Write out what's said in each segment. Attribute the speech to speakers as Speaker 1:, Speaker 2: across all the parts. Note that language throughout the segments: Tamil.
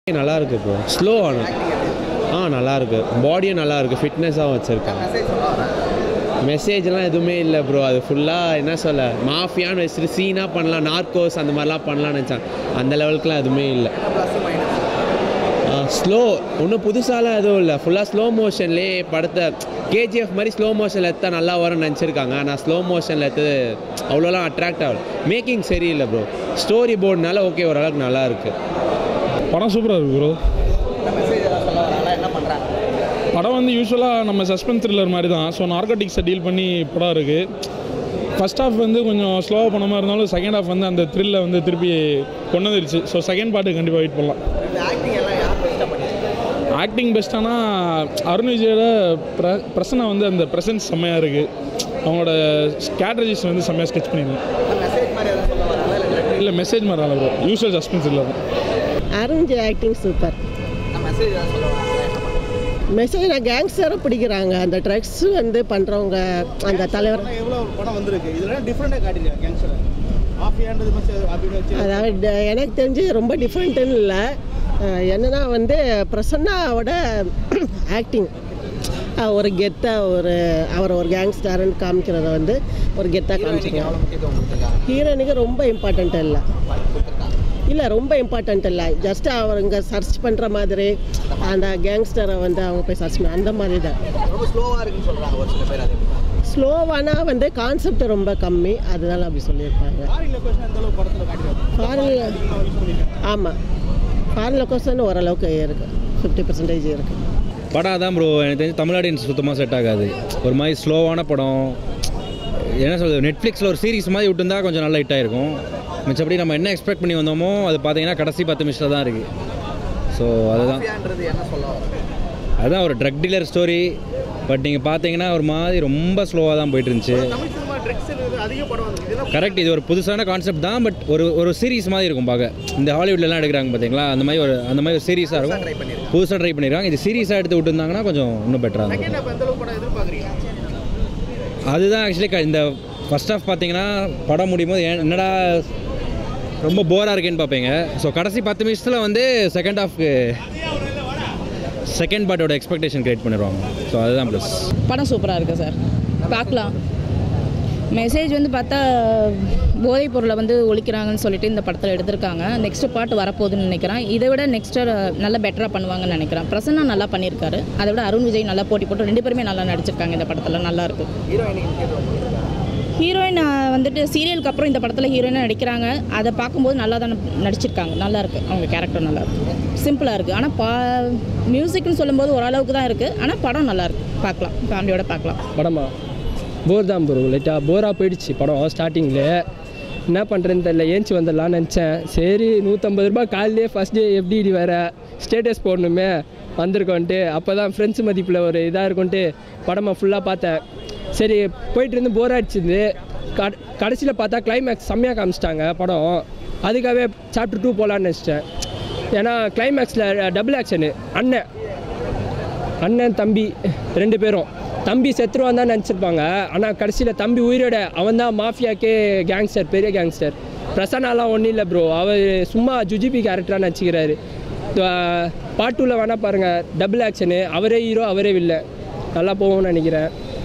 Speaker 1: நல்லா இருக்கு ப்ரோ ஸ்லோ ஆனால் ஆ நல்லா இருக்கு பாடியும் நல்லா இருக்கு ஃபிட்னஸாகவும் வச்சுருக்காங்க மெசேஜ்லாம் எதுவுமே இல்லை ப்ரோ அது ஃபுல்லாக என்ன சொல்ல மாஃபியான்னு வச்சுட்டு சீனாக பண்ணலாம் நார்கோஸ் அந்த மாதிரிலாம் பண்ணலாம்னு நினச்சாங்க அந்த லெவலுக்குலாம் எதுவுமே இல்லை ஸ்லோ ஒன்றும் புதுசாலாம் எதுவும் இல்லை ஃபுல்லாக ஸ்லோ மோஷன்லேயே படத்தை கேஜிஎஃப் மாதிரி ஸ்லோ மோஷனில் எடுத்தால் நல்லா வரும்னு நினச்சிருக்காங்க ஆனால் ஸ்லோ மோஷனில் எடுத்தது அவ்வளோலாம் அட்ராக்ட் ஆகல மேக்கிங் சரியில்லை ப்ரோ ஸ்டோரி போர்டுனால ஓகே ஓரளவுக்கு நல்லா இருக்குது
Speaker 2: படம் சூப்பராக இருக்கு ப்ரோ படம் வந்து யூஸ்வலாக நம்ம சஸ்பென்ஸ் த்ரில்லர் மாதிரி தான் ஸோ நார்கோட்டிக்ஸை டீல் பண்ணி படம் இருக்குது ஃபர்ஸ்ட் ஹாஃப் வந்து கொஞ்சம் ஸ்லோவாக பண்ண மாதிரி இருந்தாலும் செகண்ட் ஹாஃப் வந்து அந்த த்ரில்லை வந்து திருப்பி கொண்டு வந்துருச்சு ஸோ செகண்ட் பார்ட்டு கண்டிப்பாக வெயிட் பண்ணலாம் ஆக்டிங் பெஸ்ட்டானா அருண் விஜயோட ப்ர பிரசனை வந்து அந்த ப்ரெசன்ஸ் செம்மையாக இருக்குது அவங்களோட ஸ்ட்ராட்டஜிஸ் வந்து செம்மையாக ஸ்கெச் பண்ணியிருக்கேன் இல்லை மெசேஜ் மாதிரி இல்லை ப்ரோ யூஸ்வல் சஸ்பென்ஸ் இல்லை
Speaker 3: அருண்ஜி ஆக்டிங் சூப்பர் மெசேஜ் கேங்ஸ்டரும் பிடிக்கிறாங்க அந்த ட்ரக்ஸ் வந்து பண்ணுறவங்க அந்த தலைவர்
Speaker 4: எவ்வளோ படம் வந்திருக்கு இதில் டிஃப்ரெண்ட்டாக காட்டிருக்காங்க கேங்ஸ்டர் மாஃபியான்றது மச்ச- அப்படின்னு வச்சு
Speaker 3: அதாவது ட- எனக்கு தெரிஞ்சு ரொம்ப டிஃப்ரெண்ட்டுன்னு இல்லை அஹ் என்னன்னா வந்து பிரசன்னாவோட ஆக்டிங் ஒரு கெத்தாக ஒரு அவர் ஒரு கேங்ஸ்டர்னு காமிக்கிறத வந்து ஒரு கெத்தாக காமிச்சிருக்காங்க
Speaker 4: முக்கியத்துவம் கொடுத்துருக்காங்க
Speaker 3: ஹீரோயினுக்கு ரொம்ப இம்பார்ட்டண்ட் இல்லை இல்லை ரொம்ப இம்பார்ட்டண்ட் இல்லை ஜஸ்ட் அவங்க சர்ச் பண்ணுற மாதிரி அந்த கேங்ஸ்டரை வந்து அவங்க போய் சர்ச் பண்ண அந்த மாதிரி தான்
Speaker 4: ரொம்ப ஸ்லோவாக இருக்குன்னு சொல்கிறாங்க ஒரு சில பேர் அது
Speaker 3: ஸ்லோவானா வந்து கான்செப்ட் ரொம்ப கம்மி அதனால அப்படி சொல்லியிருப்பாங்க
Speaker 4: ஃபாரின் லொக்கேஷன் எந்த அளவுக்கு படத்தில் காட்டிருக்காங்க
Speaker 3: ஃபாரின்
Speaker 4: யூஸ் பண்ணியிருக்காங்க
Speaker 3: ஆமாம் ஃபாரின் லொக்கேஷன் ஓரளவுக்கு இருக்குது ஃபிஃப்டி பர்சன்டேஜ் இருக்குது
Speaker 5: படம் அதான் ப்ரோ எனக்கு தெரிஞ்சு தமிழ் ஆடியன்ஸ் சுத்தமாக செட் ஆகாது ஒரு மாதிரி ஸ்லோவான படம் என்ன சொல்றது நெட்ஃப்ளிக்ஸில் ஒரு சீரிஸ் மாதிரி விட்டுருந்தா கொஞ்சம் நல்லா ஹிட் ஆயிருக்கும் மிச்சப்படி நம்ம என்ன எக்ஸ்பெக்ட் பண்ணி வந்தோமோ அது பார்த்தீங்கன்னா கடைசி பத்து நிமிஷத்தில் தான் இருக்குது ஸோ அதுதான்
Speaker 4: மாஃபியான்றது என்ன சொல்ல வராங்க
Speaker 5: அதுதான் ஒரு ட்ரக் டீலர் ஸ்டோரி பட் நீங்கள் பார்த்தீங்கன்னா ஒரு மாதிரி ரொம்ப ஸ்லோவாக தான் போயிட்டு இருந்துச்சு
Speaker 4: தமிழ் சினிமா ட்ரக்ஸ் அதிக படம் வந்து இதெல்லாம்
Speaker 5: கரெக்ட் இது ஒரு புதுசான கான்செப்ட் தான் பட் ஒரு ஒரு சீரிஸ் மாதிரி இருக்கும் பார்க்க இந்த ஹாலிவுட்லலாம் எடுக்கிறாங்க பார்த்தீங்களா அந்த மாதிரி ஒரு அந்த மாதிரி ஒரு சீரிஸாக
Speaker 4: ட்ரை
Speaker 5: இருக்கும்
Speaker 4: பண்ணியிருக்காங்க
Speaker 5: புதுசாக ட்ரை பண்ணியிருக்காங்க இது சீரிஸாக எடுத்து விட்டுருந்தாங்கன்னா கொஞ்சம் இன்னும் பெட்டராக இருக்கும்
Speaker 4: செகண்ட் அப்போ எந்த அளவுக்கு படம் எதிர்பார்க்குறீங்க
Speaker 5: அதுதான் ஆக்சுவலி இந்த ஃபர்ஸ்ட் ஆஃப் பார்த்தீங்கன்னா படம் முடியும் போது ஏன் என்னடா ரொம்ப போராக இருக்கேன்னு பார்ப்பீங்க ஸோ கடைசி பத்து நிமிஷத்தில் வந்து செகண்ட் ஹாஃப்க்கு செகண்ட் பார்ட்டோட எக்ஸ்பெக்டேஷன் கிரியேட் பண்ணிடுவாங்க ஸோ அதுதான் ப்ளஸ்
Speaker 6: படம் சூப்பராக இருக்குது சார் பார்க்கலாம் மெசேஜ் வந்து பார்த்தா போதைப் பொருளை வந்து ஒழிக்கிறாங்கன்னு சொல்லிட்டு இந்த படத்தில் எடுத்திருக்காங்க நெக்ஸ்ட் பார்ட் வரப்போகுதுன்னு நினைக்கிறேன் இதை விட நெக்ஸ்ட்டு நல்லா பெட்டராக பண்ணுவாங்கன்னு நினைக்கிறேன் பிரசன்னா நல்லா பண்ணியிருக்காரு அதை விட அருண் விஜய் நல்லா போட்டி போட்டு ரெண்டு பேருமே நல்லா நடிச்சிருக்காங்க இந்த படத்தில் நல்லா இருக்கு
Speaker 4: ஹீரோயினுக்கு முக்கியத்துவம் கொடுத்துருக்காங்க
Speaker 6: ஹீரோயின் வந்துட்டு சீரியலுக்கு அப்புறம் இந்த படத்தில் ஹீரோயினாக நடிக்கிறாங்க அதை பார்க்கும்போது நல்லா தான் நடிச்சிருக்காங்க நல்லா இருக்கு அவங்க கேரக்டர் நல்லா இருக்கு சிம்பிளாக இருக்குது ஆனால் பா மியூசிக்னு சொல்லும்போது ஓரளவுக்கு தான் இருக்குது ஆனால் படம் நல்லா இருக்கு பார்க்கலாம் ஃபேமிலியோட பார்க்கலாம்
Speaker 7: படமா போர் தான் ப்ரோ லைட்டாக போராக போயிடுச்சு படம் ஸ்டார்டிங்கில் என்ன பண்ணுறேன்னு தெரில ஏஞ்சி வந்துடலான்னு நினச்சேன் சரி நூற்றம்பது ரூபாய் காலையிலே ஃபஸ்ட் டே எப்படி இப்படி வேறு ஸ்டேட்டஸ் போடணுமே வந்திருக்கோன்ட்டு அப்போ தான் ஃப்ரெண்ட்ஸ் மதிப்பில் ஒரு இதாக இருக்கும்ன்ட்டு படமாக ஃபுல்லாக பார்த்தேன் சரி போயிட்டு இருந்து போர் அடிச்சிருந்து கட கடைசியில் பார்த்தா கிளைமேக்ஸ் செம்மையாக காமிச்சிட்டாங்க படம் அதுக்காகவே சாப்டர் டூ போகலான்னு நினச்சிட்டேன் ஏன்னா கிளைமேக்ஸில் டபுள் ஆக்ஷனு அண்ணன் அண்ணன் தம்பி ரெண்டு பேரும் தம்பி செத்துருவான் தான் நினச்சிருப்பாங்க ஆனால் கடைசியில் தம்பி உயிரோட அவன் தான் மாஃபியாக்கே கேங்ஸ்டர் பெரிய கேங்ஸ்டர் பிரசன்னாலாம் ஒன்றும் இல்லை ப்ரோ அவர் சும்மா ஜுஜிபி கேரக்டராக நடிச்சிக்கிறாரு பார்ட் டூவில் வேணால் பாருங்கள் டபுள் ஆக்ஷனு அவரே ஹீரோ அவரே வில்ல நல்லா போகும்னு நினைக்கிறேன்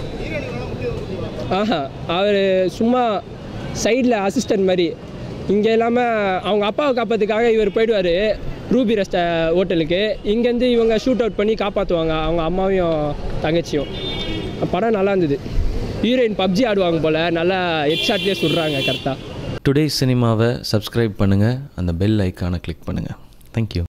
Speaker 7: ஆஹா அவர் சும்மா சைடில் அசிஸ்டன்ட் மாதிரி இங்கே இல்லாமல் அவங்க அப்பாவை காப்பாற்றுக்காக இவர் போயிடுவார் ரூபி ரெஸ்ட ஹோட்டலுக்கு இங்கேருந்து இவங்க ஷூட் அவுட் பண்ணி காப்பாற்றுவாங்க அவங்க அம்மாவையும் தங்கச்சியும் படம் நல்லா இருந்தது ஹீரோயின் பப்ஜி ஆடுவாங்க போல் நல்லா ஹெட்ஷாட்லேயே சுடுறாங்க கரெக்டாக
Speaker 8: டுடே சினிமாவை சப்ஸ்கிரைப் பண்ணுங்கள் அந்த பெல் ஐக்கானை கிளிக் பண்ணுங்கள் தேங்க்யூ